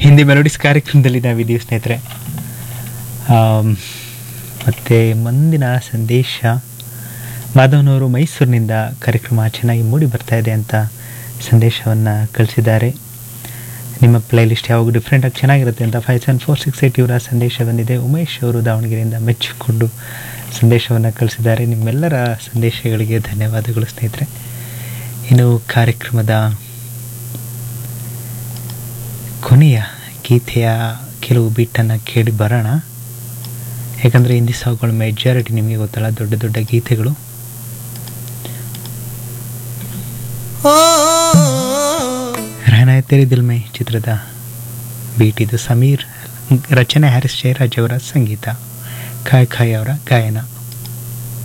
Hindi melodies ಕಾರ್ಯಕ್ರಮದಲ್ಲಿ ನಾವಿದ್ದೀವಿ ಸ್ನೇಹಿತರೆ ಆಮ್, ಮತ್ತೆ ಮುಂದಿನ ಸಂದೇಶ ಮಾಧವನವರು ಮೈಸೂರಿನಿಂದ ಕಾರ್ಯಕ್ರಮ ಚೆನ್ನಾಗಿ ಮೂಡಿ ಬರ್ತಾ ಇದೆ ಅಂತ ಸಂದೇಶವನ್ನು ಕಳಿಸಿದ್ದಾರೆ ನಿಮ್ಮ ಪ್ಲೇಲಿಸ್ಟ್ ಯಾವಾಗ ಡಿಫ್ರೆಂಟಾಗಿ ಚೆನ್ನಾಗಿರುತ್ತೆ ಅಂತ five seven four six eight ಇವರ ಸಂದೇಶ ಬಂದಿದೆ ಉಮೇಶ್ ಅವರು ದಾವಣಗೆರೆಯಿಂದ ಮೆಚ್ಚಿಕೊಂಡು ಸಂದೇಶವನ್ನು ಕಳಿಸಿದ್ದಾರೆ ನಿಮ್ಮೆಲ್ಲರ ಸಂದೇಶಗಳಿಗೆ ಧನ್ಯವಾದಗಳು ಸ್ನೇಹಿತರೆ ಇನ್ನು ಕಾರ್ಯಕ್ರಮದ ಕೊನೆಯ ಗೀತೆಯ ಕೆಲವು ಬೀಟನ್ನು ಕೇಳಿ ಬರೋಣ ಯಾಕಂದರೆ ಹಿಂದಿ ಸಾವುಗಳ ಮೆಜಾರಿಟಿ ನಿಮಗೆ ಗೊತ್ತಲ್ಲ ದೊಡ್ಡ ದೊಡ್ಡ ಗೀತೆಗಳು रहना है तेरे दिल में ಚಿತ್ರದ ಬೀಟ್ ಇದು ಸಮೀರ್ ರಚನೆ ಹ್ಯಾರಿಸ್ ಜಯರಾಜ್ ಅವರ ಸಂಗೀತ ಖಾಯ್ ಖಾಯ್ ಅವರ ಗಾಯನ